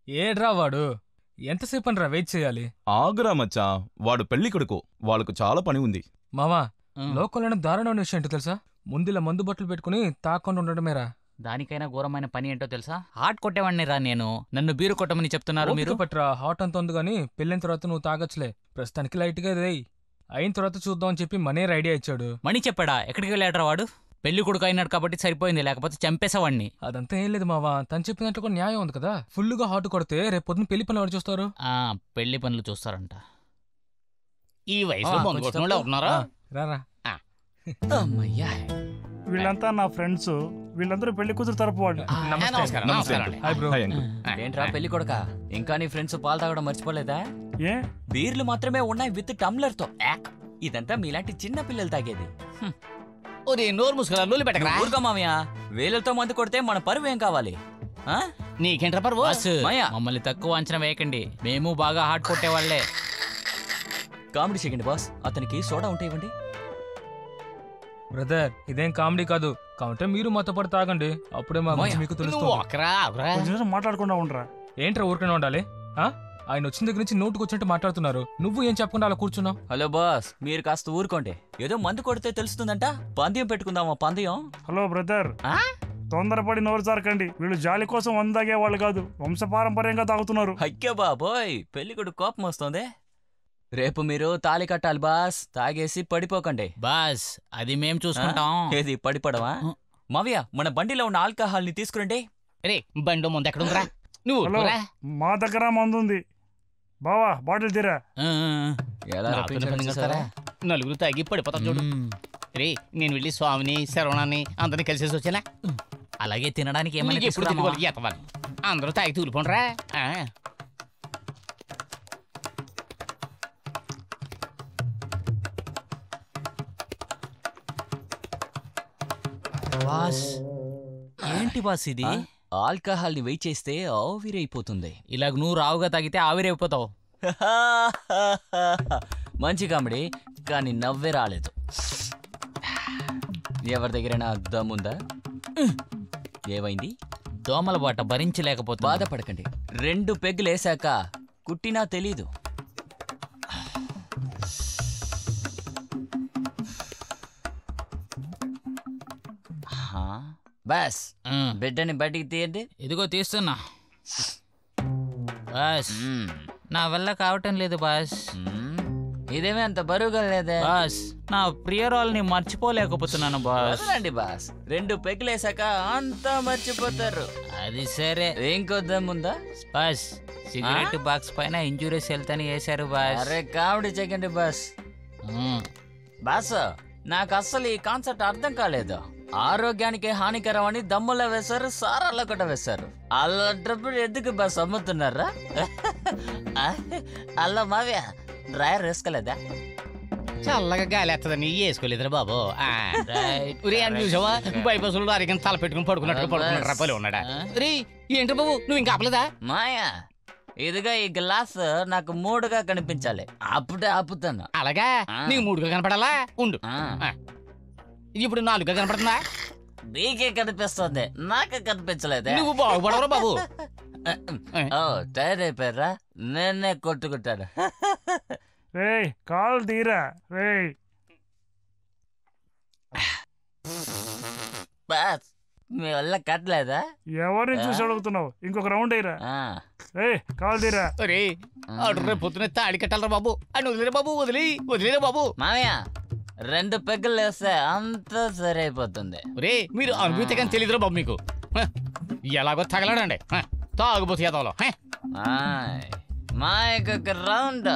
ఏడ్రా వాడు ఎంతసేపు రా వెయిట్ చేయాలి ఆగురా మచ్చా వాడు పెళ్లి కొడుకు వాళ్ళకు చాలా పని ఉంది మావా ఉమ్. లోకంలోని దారుణమైన విషయం ఏంటో తెలుసా ముందులా మందు బట్టలు పెట్టుకుని తాకుండా ఉండడమేరా దానికైనా ఘోరమైన పని ఏంటో తెలుసా హార్ట్ కొట్టేవాడిని రా నేను నన్ను బీరు కొట్టమని చెప్తున్నారు మీరు ఓపిక పట్టురా హాట్ అంత ఉంది కానీ పెళ్ళైన తర్వాత నువ్వు తాగొచ్చులే ప్రస్తుతానికి లైట్ గా రేయ్ అయిన తర్వాత చూద్దాం అని చెప్పి మనేర్ ఐడియా ఇచ్చాడు మణి చెప్పాడా ఎక్కడికి వెళ్ళాడరా వాడు పెళ్లి కొడుకు అయినాడు కాబట్టి సరిపోయింది లేకపోతే చంపేసేవాడిని అదంతా ఏం లేదు మావా తను చెప్పినట్లు కూడా న్యాయం ఉంది కదా ఫుల్ గా హాట్ కొడితే రేపు పొద్దున పెళ్లి పనులు ఎవరు చూస్తారు ఆ పెళ్లి పనులు చూస్తారంట ఈ వయసులో ఆ, మందు కొంచెం కొట్టిన వాళ్ళు తక్కువ. ఉన్నారా ఆ, రారా అమ్మయ్యా వీళ్ళంతా నా ఫ్రెండ్స్ వీళ్ళందరూ పెళ్లి కూతురు తరపు వాళ్ళు ఆ, నమస్తే. నమస్కారం నమస్తే నమస్కారం అంకుల్. అండి. హాయ్ బ్రో హాయ్ అంకుల్ ఏంట్రా పెళ్లి కొడక ఇంకా నీ ఫ్రెండ్స్ పాలు తాగడం మర్చిపోలేదా ఏ బీర్లు మాత్రమే ఉన్నాయి విత్ టమ్లర్ తో యాక్. ఇదంతా మీలాంటి చిన్న పిల్లలు తాగేది హ్మ్. ఒరే నోరు ముసుకురా లొల్లి పెట్టకరా ఊరుకో మామయ్య వేలతో మందు కొడితే మన పరువు ఏం కావాలి ఆ? నీకేంట్రా పర్వు మాయా మమ్మల్ని తక్కువ అంచనా వేయకండి మేము బాగా హార్ట్ కొట్టేవాళ్లే కామెడీ చేయండి బాస్ అతనికి సోడా ఉంటే ఇవ్వండి బ్రదర్ ఇదేం కామెడీ కాదు కావుంటే మీరు మాతో పాటు తాగండి అప్పుడే మా గురించి మాయా, మీకు నువ్వు తెలుస్తుంది ఒకరా అవరా కొంచెం సేపు మాట్లాడకుండా ఉండరా ఏంట్రా ఊరికనే ఉండాలి ఆ? ఆయన వచ్చిన దగ్గర నుంచి నోటుకు వచ్చినట్టు మాట్లాడుతున్నారు నువ్వు ఏం చెప్పకుండా అలా కూర్చున్నావు హలో బాస్ మీరు కాస్త ఊరుకోండి ఏదో మందు కొడితే తెలుస్తుందంట పందెం పెట్టుకుందామా పందెం హలో బ్రదర్ ఆ? తొందరపడి నోరు జారకండి వీళ్ళు జాలి కోసం వందాగే వాళ్ళు కాదు వంశపారంపర్యంగా తాగుతున్నారు అయ్యో బాబోయ్ పెళ్ళికొడు కోపం వస్తుంది రేపు మీరు తాళి కట్టాలి బాస్ తాగేసి పడిపోకండి బాస్ అది మేం చూసుకుంటాం ఏది పడిపడవా మావయ్య మన బండిలో ఉన్న ఆల్కహాల్ ని తీసుకురండి రే బండి ముందు ఎక్కడ ఉందిరా నువ్వు హలో ఊరుకోరా. మా దగ్గర మందు ఉంది బావా బాటిల్ తీరా ఆ, ఆ, ఎలా నాతోనే రప్పించాడో పని చూసారా? చేస్తారా? నలుగురు తాగి పడిపోతారు చూడు రే నేను వెళ్ళి స్వామిని శరవణాన్ని అందరిని కలిసేసి వచ్చానా అలాగే తినడానికి ఏమైనా నీకు ఎప్పుడు తీసుకురామా? తిరిగి ఎత్తవాలి అందరూ తాగి తూలిపోండిరా ఆ. బాస్ ఏంటి బాస్ ఇది ఆల్కహాల్ ని వెయిట్ చేస్తే ఆవిరైపోతుంది ఇలాగ నువ్వు రావుగా తాగితే ఆవిరైపోతావు మంచి కామెడీ కానీ నవ్వే రాలేదు ఎవరి దగ్గరైనా దమ్ముందా ఏమైంది దోమల బాట భరించలేకపోతే బాధపడకండి రెండు పెగ్గులు వేశాక కుట్టినా తెలీదు హా? బాస్ బిడ్డని బయటికి తీయండి ఇదిగో తీస్తున్నా బాస్ మ్మ్. నా వల్ల కావటం లేదు బాస్ మ్మ్. ఇదేమీ అంత బరువుగా లేదే బాస్ నా ప్రియురాల్ని మర్చిపోలేకపోతున్నాను బాస్ వదలండి బాస్ రెండు పెగ్గులు వేశాక అంతా మర్చిపోతారు అది సరే ఇంకొద్దాముందా బాస్ సిగరెట్ బాక్స్ పైన ఇంజూరియస్ హెల్త్ అని వేశారు బాస్ అరే కామెడీ చెయ్యండి బాస్ ఉమ్. బాస్ నాకు అస్సలు ఈ కాన్సెప్ట్ అర్థం కాలేదు ఆరోగ్యానికి హానికరం అని దమ్ములో వేశారు సారాల్లో కూడా వేశారు అలాంటప్పుడు ఎందుకు బస్ అమ్ముతున్నారా అల్ల మావ్య డ్రైవర్ వేసుకోలేదా చల్లగా గాలి ఎత్తదని వేసుకోలేదురా బాబు ఆ. రైట్. ఒరే అని చూసావా బైపాసులు అరిగిన తల పెట్టుకుని పడుకున్నట్టు పడుకున్నాడు రప్పలే ఉన్నాడా రే ఏంటి బాబు నువ్వు ఇంకా ఆపలేదా మాయా ఇదిగా ఈ గ్లాస్ నాకు మూడుగా కనిపించాలి అప్పుడే ఆపుతాను అలాగా ఆ. నీకు మూడుగా కనపడాలా ఉండు ఆ, ఆ. ఇప్పుడు నాలుగుగా కనపడుతుందా నీకే కనిపిస్తుంది నాకు కనిపించలేదే నువ్వు బాగుపడవరా బాబు ఓ టైర్ అయిపోయారా నేనే కొట్టుకుంటాను రేయ్ కాల్ తీరా రేయ్ బాస్ మీ వల్ల కట్టలేదా ఎవరిని చూసి అడుగుతున్నావు ఇంకొక రౌండ్ అయ్యిరా ఆ, రేయ్ కాల్ తీరా రే ఆడు రేపు పొద్దునే తాడి కట్టాలరా బాబు అని వదిలేరా బాబు వదిలి వదిలేరా బాబు మామయ్య రెండు పెగ్గులు వేస్తే అంతా సరైపోతుంది రే మీరు అనుభూతి కానీ తెలియదురా బాబు మీకు హ, ఎలాగో తగలడండి హ, తాగుబోతు ఎదవలో హ. ఆయ్, మా యొక్క రౌండ్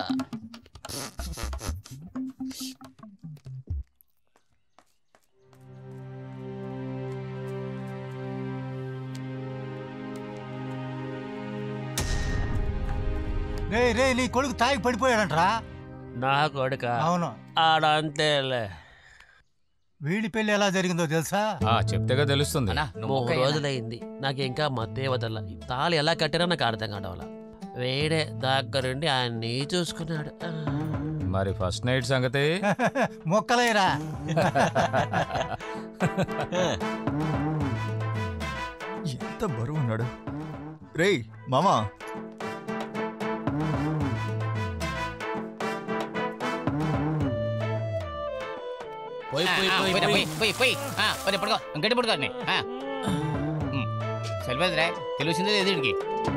రే రే నీ కొడుకు తాగి పడిపోయాడంట్రా నా కొడుక అవును ఆడ అంతేలే వీడి పెళ్లి ఎలా జరిగిందో తెలుసా ఆ చెప్తేగా తెలుస్తుంది అన్నా, నువ్వు మూడు ఒక్క రోజులైంది నాకు ఇంకా మత్తే వదల తాళి ఎలా కట్టారో నాకు అర్థం కావడం వేడే దగ్గరుండి ఆయన్ని చూసుకున్నాడు ఆ. మరి ఫస్ట్ నైట్ సంగతి మొక్కలేరా ఎంత బరువు ఉన్నాడు రేయ్ మామా పోయి ఆ, పోయి ఆ, పోయి పోయిరా, పోయి పోయి పోయి పోయి ఆ, పోయి పడుకో గట్టి పడుకో అన్ని. ఆ. ఉమ్. సరిపోతుందిరా తెలిసిందే లేదు వీడికి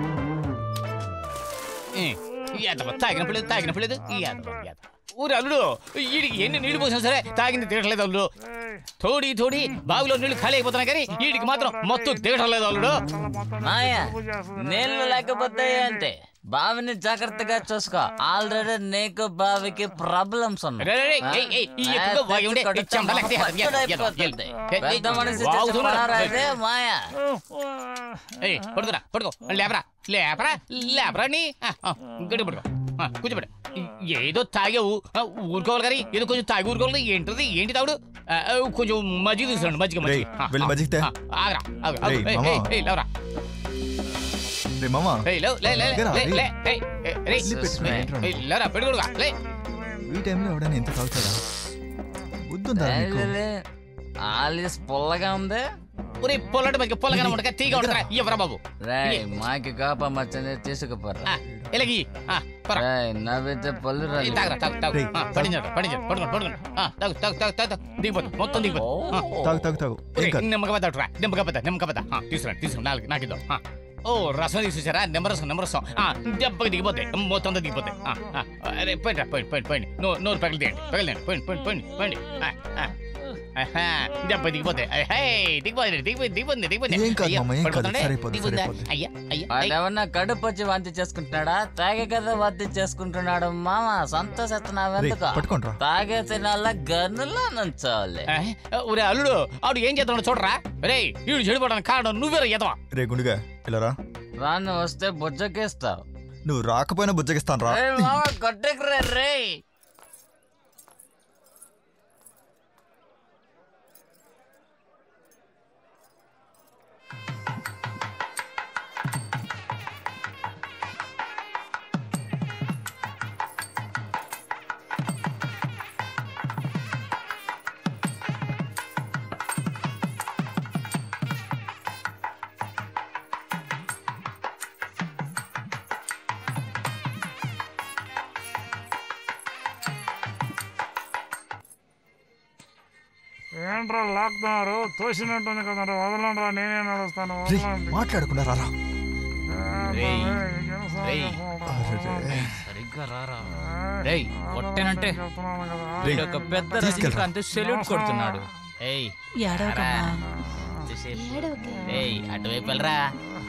ఉమ్. ఈ యాదవ తాగినప్పుడు లేదు తాగినప్పుడు లేదు ఈ యాదవ ఈ యాదవ. ఊరి అల్లుడు వీడికి ఎన్ని నీళ్లు పోసినా సరే తాగింది తిరగలేదు అల్లుడు తోడి తోడి బావిలో నీళ్లు ఖాళీ అయిపోతున్నాయి కానీ వీడికి మాత్రం మొత్తం దిగటలేదు అల్లుడు మాయా నీళ్లు లేకపోతే అంటే బావిని జాగ్రత్తగా చూసుకో ఆల్రెడీ నీకు బావికి ప్రాబ్లమ్స్ రే, రే, రే, ఏయ్, ఏయ్, ఈ ఎక్కువగా వాగి ఉండే, ఈ చెంపలు ఎక్కితే అది ఎద, ఎద, ఎద. ఏ, ఏ, పెద్ద మనిషి చేసే వాగుతున్నాడు. పనారా ఇది, మాయా ఏయ్ పడుకోరా పడుకో లేపరా లేపరా లేపరా నీ ఆ, ఆ, గట్టి పడుకో ఆ, కూర్చోబెట్టు ఏదో తాగావు ఆ, ఊరుకోవాలి కానీ ఏదో కొంచెం తాగి ఊరుకోవాలి ఏంటిది ఏంటి తాగుడు ఆ, ఆ, కొంచెం మజ్జిగ తీసుకురండి మజ్జిగ మజ్జిగ రేయ్, ఆ, వెళ్ళి ఆ, మజ్జిగ తే. ఆ, ఆగరా ఆగు, ఆగు. రేయ్, ఏయ్, మామ. ఏయ్, ఏయ్, లేవరా రే మామా ఏయ్, లేవు, లే, లే, లే, దగ్గర, లే, రేయ్. లే, ఏయ్, ఏయ్, రేయ్. ఇల్లు పెట్టుకుని ఏంట్రా? ఏయ్, లేరా పెట్టుకోడుగా లే ఈ టైంలో ఎవడైనా ఎంత తాగుతాడా బుద్ధుందా నీకు ఆలిస్ పుల్లగా ఉంది ఒరే పొల్లటి మనకి పొల్లగానే ఉండక తీగా ఉండరా ఇవ్వరా బాబు రేయ్ మాకి కాపం వచ్చింది తీసుకుపోరా ఆ, ఇలాగి ఆ, పరా రేయ్ నవ్వితే పళ్ళు ఏయ్, రాలి తాగరా తాగు తాగు రేయ్, ఆ, పడించండి పడించండి పడుకోండి పడుకోండి ఆ, తాగు తాగు తాగు తాగు తాగు. దిగిపోతుంది మొత్తం దిగిపోతుంది ఆ. తాగు తాగు తాగు ఏం కాదు నిమ్మక పద్దరా నిమ్మక పద్ద నిమ్మక పద్ద తీసుకురండి తీసుకురండి నాలుగు నాకు ఇద్దాం ఆ. ఓ రసం తీసుకొచ్చారా నిమ్మరసం నిమ్మరసం ఆ, దెబ్బకి దిగిపోతే మొత్తం అంతా దిగిపోతే ఆ, ఆ. అరే పోయిరా పోయి పోయి పోయి నోరు నోరు పగిలి తీయండి పగిలి తీయండి పోయింది పోయింది పోయింది పోయింది ఆ, ఆ. ఆహా, దెబ్బ దిగిపోతే హే దిగిపోయింది దిగిపోయింది దిగిపోయింది దిగిపోయింది ఏం కాదు అయ్యో, మామ, ఏం కాదు. పడిపోతుండే? సరిపోతుంది, దిగిపోతుందా? సరిపోతుంది. అయ్యా అయ్యా అయ్యా. వాడేమన్నా కడుపు వచ్చి వాంతి చేసుకుంటున్నాడా తాగే కదా వాంతి చేసుకుంటున్నాడు మామ సంతోషిస్తున్నావెందుకు పట్టుకోండి రా తాగే తినాల గన్నులో నుంచోవాలి ఆ, ఒరే అల్లుడు ఆడు ఏం చేస్తున్నాడు చూడరా రే వీడు చెడిపోవడానికి కారణం నువ్వేరా ఎదవా రే గుండుగా ఇలా రా రాను వస్తే బుజ్జకేస్తావు నువ్వు రాకపోయినా బుజ్జగిస్తాను రా రేయ్ మామ కొట్టకురా రే ఏంట్రా లాక్తున్నారు తోసినట్టుంది కదా వదలండి రా నేనే నడుస్తాను రే వదలండి మాట్లాడకుండా రారా రేయ్, రేయ్. అరెరే. సరిగ్గా రారా ఏయ్, రేయ్, కొట్టానంటే? చెప్తున్నాను కదా. రేయ్, వీడు ఒక పెద్ద తీసుకెళ్ళరా. రజనీకాంత్ సెల్యూట్ కొడుతున్నాడు ఏయ్ ఏడవకమ్మా ఏయ్ అటువైపు వెళ్ళరా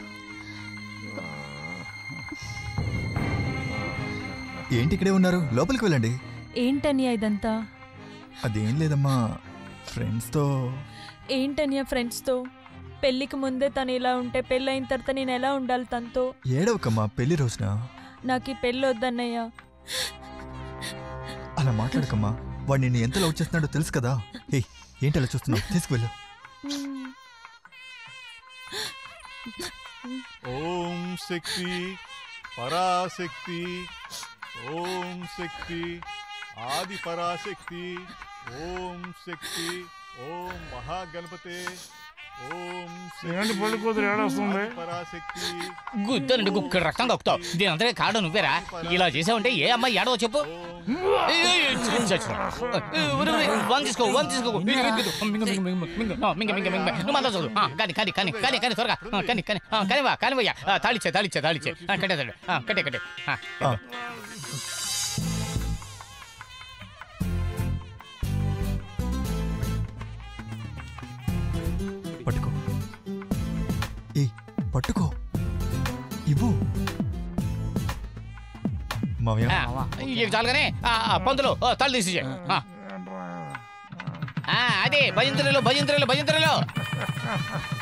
ఏంటి ఇక్కడే ఉన్నారు లోపలికి వెళ్ళండి ఏంటనియా ఇదంతా అదేం లేదమ్మా ఫ్రెండ్స్తో ఏంటనియా ఫ్రెండ్స్తో పెళ్ళికి ముందే తను ఇలా ఉంటే పెళ్ళైన తర్వాత నేను ఎలా ఉండాలి తనతో ఏడవకమ్మా పెళ్లి రోజున నాకు ఈ పెళ్ళి వద్దన్నయ్యా అలా మాట్లాడకమ్మా వాడు నిన్ను ఎంత లవ్ చేస్తున్నాడో తెలుసు కదా ఏయ్ ఏంటి అలా చూస్తున్నావు తీసుకువెళ్ళు ఓం శక్తి పరాశక్తి ఓం శక్తి ఆది పరాశక్తి ఓం శక్తి ఓం మహాగణపతే ఓం ఏంటి పెళ్లి కూతురు ఏడొస్తుంది? ఆది పరాశక్తి గుద్దనండి గుక్కడ రక్తం కక్కుతావు దీని అంతగా కారణం నువ్వేరా ఇలా చేసావంటే ఏ అమ్మాయి ఏడవో చెప్పు ఏయ్, ఏయ్, ఏయ్, చచ్చినా. ఏయ్, ఒరేయ్, ఒరేయ్, వన్ తీసుకో వన్ తీసుకో మింగ, మింగ, మింగ, మింగ, మింగ, మింగ, ఆ, మింగ, మింగ, మింగ. నువ్వు మందా చూడు ఆ, కానీ కానీ కానీ కానీ కానీ త్వరగా ఆ, కానీ కానీ ఆ, కానివా కానివయ్యా ఆ, తాళిచ్చే తాళిచ్చే తాళిచ్చే ఆ, కట్టే తాడు ఆ, కట్టే కట్టే ఆ, ఆ, పట్టుకో ఏయ్ పట్టుకో ఇవ్వు మావయ్య ఆ, ఇక చాలుగానే ఆ, ఆ, పంతులు ఓ, తాళి తీసి అదే భజంత్రులు భజంత్రులు భజంత్రులు